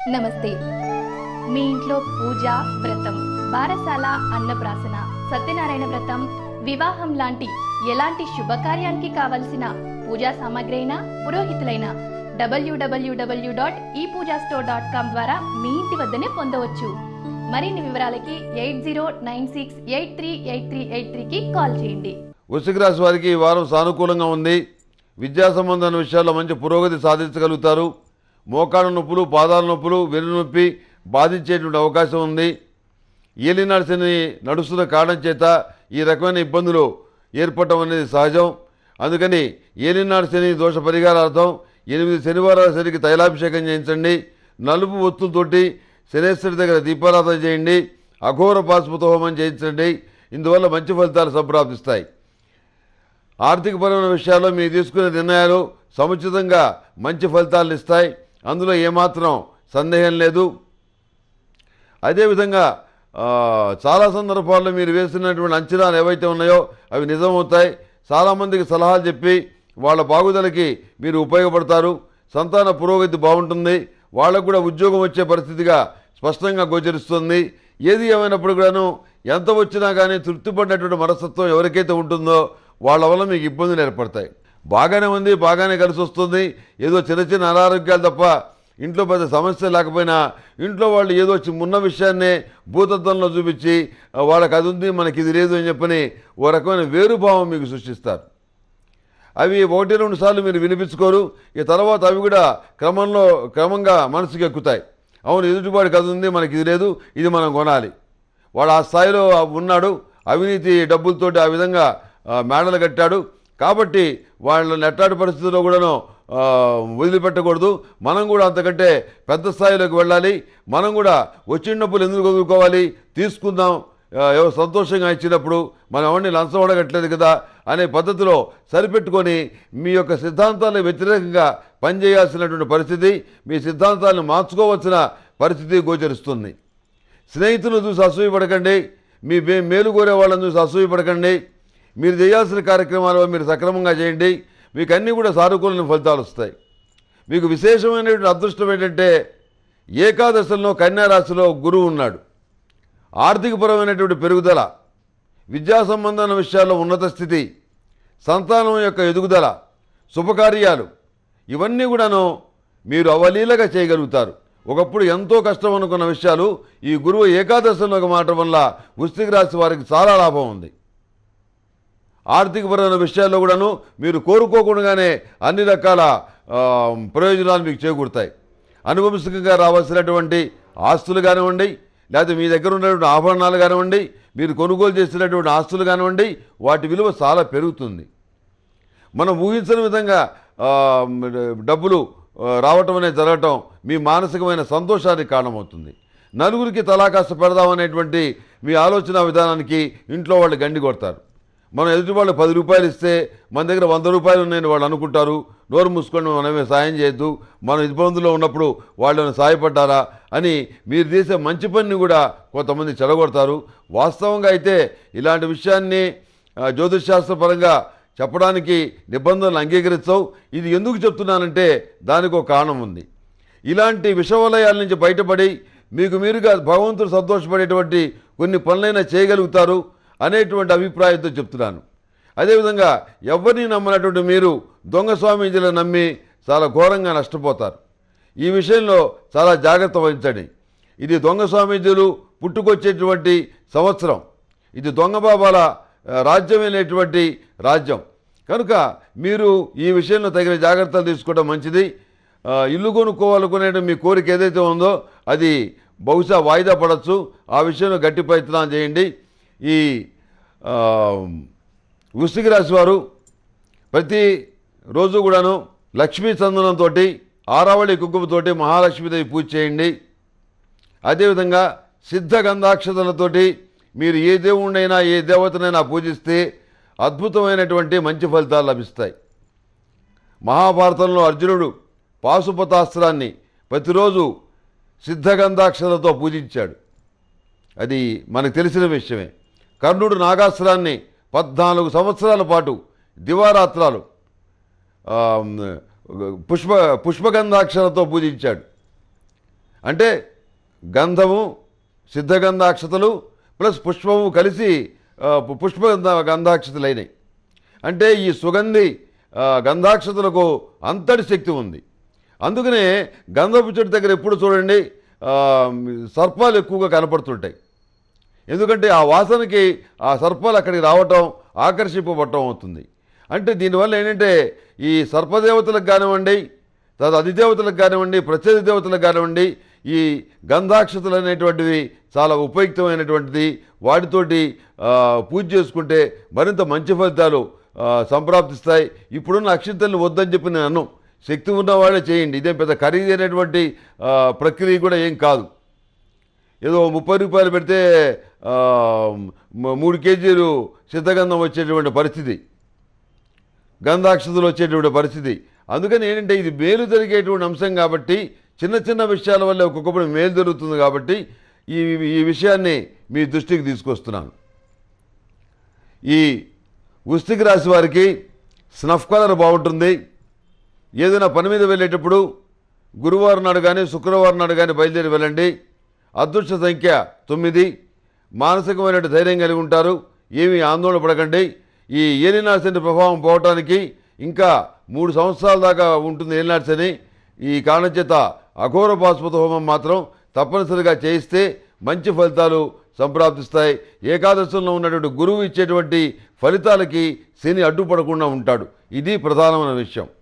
నమస్తే మీ ఇంట్లో పూజ వ్రతం బారసాల అన్నప్రాసన సత్యనారాయణ వ్రతం వివాహం లాంటి ఎలాంటి శుభకార్యానికి కావలసిన పూజా సామాగ్రి అయినా పురోహితులైన డబ్ల్యూడబ్ల్యూడబ్ల్యూ డాట్ ఈ పూజా స్టోర్ డాట్ కామ్ ద్వారా మీ ఇంటి వద్దనే పొందవచ్చు మరిన్ని వివరాలకి eight zero nine six eight three eight three eight త్రీకి కాల్ చేయండి వృశ్చిక రాశి వారికి ఈ వారం సానుకూలంగా ఉంది విద్యా సంబంధమైన విషయాల్లో మంచి పురోగతి సాధించగలుగుతారు మోకాళ్ళ నొప్పులు పాదాల నొప్పులు వెన్ను నొప్పి బాధించేటువంటి అవకాశం ఉంది ఏలినాడు శని నడుస్తున్న కారణం చేత ఈ రకమైన ఇబ్బందులు ఏర్పడటం అనేది సహజం అందుకని ఏలినాడు శని దోష పరిహారార్థం ఎనిమిది శనివారాల శనికి తైలాభిషేకం చేయించండి నలుపు ఒత్తులతోటి శనేశ్వరి దగ్గర దీపారాధన చేయండి అఘోర పాశుపత హోమం చేయించండి ఇందువల్ల మంచి ఫలితాలు సంప్రాప్తిస్తాయి ఆర్థికపరమైన విషయాల్లో మీరు తీసుకునే నిర్ణయాలు సముచితంగా మంచి ఫలితాలను ఇస్తాయి అందులో ఏమాత్రం సందేహం లేదు అదేవిధంగా ఆ, చాలా సందర్భాల్లో మీరు వేసినటువంటి అంచనాలు ఏవైతే ఉన్నాయో అవి నిజమవుతాయి చాలామందికి సలహాలు చెప్పి వాళ్ళ బాగుదలకి మీరు ఉపయోగపడతారు సంతాన పురోగతి బాగుంటుంది వాళ్ళకు కూడా ఉద్యోగం వచ్చే పరిస్థితిగా స్పష్టంగా గోచరిస్తుంది ఏది ఏమైనప్పుడు కూడాను ఎంత వచ్చినా కానీ తృప్తిపడినటువంటి మనస్తత్వం ఎవరికైతే ఉంటుందో వాళ్ళ వల్ల మీకు ఇబ్బందులు ఏర్పడతాయి బాగానే ఉంది బాగానే కలిసి వస్తుంది ఏదో చిన్న చిన్న అనారోగ్యాలు తప్ప ఇంట్లో పెద్ద సమస్య లేకపోయినా ఇంట్లో వాళ్ళు ఏదో చి- ఉన్న విషయాన్నే భూతత్వంలో చూపించి ఆ, వాళ్ళకి అది ఉంది మనకి ఇది లేదు అని చెప్పని ఓ రకమైన వేరుభావం మీకు సృష్టిస్తారు అవి ఒకటి రెండు సార్లు మీరు వినిపించుకోరు ఇక తర్వాత అవి కూడా క్రమంలో క్రమంగా మనసుకి ఎక్కుతాయి అవును ఎదుటివాడికి అది ఉంది మనకి ఇది లేదు ఇది మనం కొనాలి వాడు ఆ స్థాయిలో ఉన్నాడు అవినీతి డబ్బులతోటి ఆ విధంగా ఆ, మేడలు కట్టాడు కాబట్టి వాళ్ళ నెట్టాడు పరిస్థితుల్లో కూడాను ఆ, వదిలిపెట్టకూడదు మనం కూడా అంతకంటే పెద్ద స్థాయిలోకి వెళ్ళాలి మనం కూడా వచ్చిన డబ్బులు ఎందుకు వదులుకోవాలి తీసుకుందాం ఆ, ఎవరు సంతోషంగా ఇచ్చినప్పుడు మనం ఎవరిని లంచం అడగట్లేదు కదా అనే పద్ధతిలో సరిపెట్టుకొని మీ యొక్క సిద్ధాంతాలకు వ్యతిరేకంగా పనిచేయాల్సినటువంటి పరిస్థితి మీ సిద్ధాంతాలను మార్చుకోవాల్సిన పరిస్థితి గోచరిస్తుంది స్నేహితులను చూసి అసూయపడకండి మీ మే- మేలు కోరే వాళ్ళని చూసి అసూయపడకండి మీరు చేయాల్సిన కార్యక్రమాలు మీరు సక్రమంగా చేయండి మీకు అన్నీ కూడా సానుకూలమైన ఫలితాలు వస్తాయి మీకు విశేషమైనటువంటి అదృష్టం ఏంటంటే ఏకాదశంలో కన్యారాశిలో గురువు ఉన్నాడు ఆర్థికపరమైనటువంటి పెరుగుదల విద్యా సంబంధమైన విషయాల్లో ఉన్నత స్థితి సంతానం యొక్క ఎదుగుదల శుభకార్యాలు ఇవన్నీ కూడాను మీరు అవలీలగా చేయగలుగుతారు ఒకప్పుడు ఎంతో కష్టం అనుకున్న విషయాలు ఈ గురువు ఏకాదశంలోకి మారటం వల్ల వృశ్చిక రాశి వారికి చాలా లాభం ఉంది ఆర్థికపరమైన విషయాల్లో కూడాను మీరు కోరుకోకుండానే అన్ని రకాల ఆ, ప్రయోజనాలు మీకు చేకూరుతాయి అనువంశికంగా రావాల్సినటువంటి ఆస్తులు కానివ్వండి లేకపోతే మీ దగ్గర ఉన్నటువంటి ఆభరణాలు కానివ్వండి మీరు కొనుగోలు చేసినటువంటి ఆస్తులు కానివ్వండి వాటి విలువ చాలా పెరుగుతుంది మనం ఊహించని విధంగా ఆ, డబ్బులు ఆ, రావటం అనేది జరగటం మీ మానసికమైన సంతోషానికి కారణమవుతుంది నలుగురికి తలా కాస్త పెడదామనేటువంటి మీ ఆలోచన విధానానికి ఇంట్లో వాళ్ళు గండి కొడతారు మనం ఎదుటి వాళ్ళు పది రూపాయలు ఇస్తే మన దగ్గర వంద రూపాయలు ఉన్నాయని వాళ్ళు అనుకుంటారు నోరు మూసుకొని మనమే సాయం చేయొద్దు మనం ఇబ్బందుల్లో ఉన్నప్పుడు వాళ్ళని సాయపడ్డారా అని మీరు చేసే మంచి పనిని కూడా కొంతమంది చెడగొడతారు వాస్తవంగా అయితే ఇలాంటి విషయాన్ని ఆ, జ్యోతిష్శాస్త్రపరంగా చెప్పడానికి నిబంధనలు అంగీకరించవు ఇది ఎందుకు చెప్తున్నానంటే దానికి ఒక కారణం ఉంది ఇలాంటి విషవలయాల నుంచి బయటపడి మీకు మీరుగా భగవంతుడు సంతోషపడేటువంటి కొన్ని పనులైనా చేయగలుగుతారు అనేటువంటి అభిప్రాయంతో చెప్తున్నాను అదేవిధంగా ఎవరిని నమ్మనటువంటి మీరు దొంగ స్వామీజీలను నమ్మి చాలా ఘోరంగా నష్టపోతారు ఈ విషయంలో చాలా జాగ్రత్త వహించండి ఇది దొంగ స్వామీజీలు పుట్టుకొచ్చేటువంటి సంవత్సరం ఇది దొంగ బాబాల ఆ, రాజ్యమైనటువంటి రాజ్యం కనుక మీరు ఈ విషయంలో తగిన జాగ్రత్తలు తీసుకోవడం మంచిది ఆ, ఇల్లు కొనుక్కోవాలనుకునే మీ కోరిక ఏదైతే ఉందో అది బహుశా వాయిదా పడవచ్చు ఆ విషయంలో గట్టి ప్రయత్నం చేయండి ఈ ఆ, వృశ్చిక రాశి వారు ప్రతి రోజు కూడాను లక్ష్మీ చందనంతో ఆరావళి కుంకుమతోటి మహాలక్ష్మీదేవి పూజ చేయండి అదేవిధంగా సిద్ధ గంధాక్షతలతోటి మీరు ఏ దేవుణ్ణైనా ఏ దేవతనైనా పూజిస్తే అద్భుతమైనటువంటి మంచి ఫలితాలు లభిస్తాయి మహాభారతంలో అర్జునుడు పాశుపతాస్త్రాన్ని ప్రతిరోజు సిద్ధగంధాక్షరతో పూజించాడు అది మనకు తెలిసిన విషయమే కర్ణుడు నాగాస్త్రాన్ని పద్నాలుగు సంవత్సరాల పాటు దివారాత్రాలు ఆ, పుష్ప పుష్పగంధాక్షరతో పూజించాడు అంటే గంధము సిద్ధగంధాక్షతలు ప్లస్ పుష్పము కలిసి ఆ, పు- పుష్పగంధ గంధాక్షతలు అయినాయి అంటే ఈ సుగంధి ఆ, గంధాక్షతలకు అంతటి శక్తి ఉంది అందుకనే గంధపు చెట్టు దగ్గర ఎప్పుడు చూడండి ఆ, సర్పాలు ఎక్కువగా కనపడుతుంటాయి ఎందుకంటే ఆ వాసనకి ఆ సర్పాలు అక్కడికి రావటం ఆకర్షింపబడటం అవుతుంది అంటే దీనివల్ల ఏంటంటే ఈ సర్పదేవతలకు కానివ్వండి తర్వాత అధిదేవతలకు కానివ్వండి ప్రత్యధి దేవతలకు కానివ్వండి ఈ గంధాక్షతలు అనేటువంటివి చాలా ఉపయుక్తమైనటువంటిది వాటితోటి ఆ, పూజ చేసుకుంటే మరింత మంచి ఫలితాలు ఆ, సంప్రాప్తిస్తాయి ఇప్పుడున్న అక్షింతల్ని వద్దని చెప్పి నేను అన్ను శక్తి ఉన్నవాళ్ళే చేయండి ఇదేం పెద్ద ఖరీదైనటువంటి ఆ, ప్రక్రియ కూడా ఏం కాదు ఏదో ముప్పై రూపాయలు పెడితే ఆ, మ- మూడు కేజీలు సిద్ధగంధం వచ్చేటువంటి పరిస్థితి గంధాక్షతలు వచ్చేటువంటి పరిస్థితి అందుకని ఏంటంటే ఇది మేలు జరిగేటువంటి అంశం కాబట్టి చిన్న చిన్న విషయాల వల్ల ఒక్కొక్కప్పుడు మేలు జరుగుతుంది కాబట్టి ఈ ఈ విషయాన్ని మీ దృష్టికి తీసుకొస్తున్నాను ఈ వృశ్చిక రాశి వారికి స్నఫ్ కలర్ బాగుంటుంది ఏదైనా పని మీద వెళ్ళేటప్పుడు గురువారం నాడు కానీ శుక్రవారం నాడు కానీ బయలుదేరి వెళ్ళండి అదృష్ట సంఖ్య తొమ్మిది మానసికమైన ధైర్యం కలిగి ఉంటారు ఏమీ ఆందోళన పడకండి ఈ ఏలినాశని ప్రభావం పోవటానికి ఇంకా మూడు సంవత్సరాల దాకా ఉంటుంది ఏలినాశని ఈ కారణం చేత అఘోర బాస్పత హోమం మాత్రం తప్పనిసరిగా చేయిస్తే మంచి ఫలితాలు సంప్రాప్తిస్తాయి ఏకాదశంలో ఉన్నటువంటి గురువు ఇచ్చేటువంటి ఫలితాలకి శని అడ్డుపడకుండా ఉంటాడు ఇది ప్రధానమైన విషయం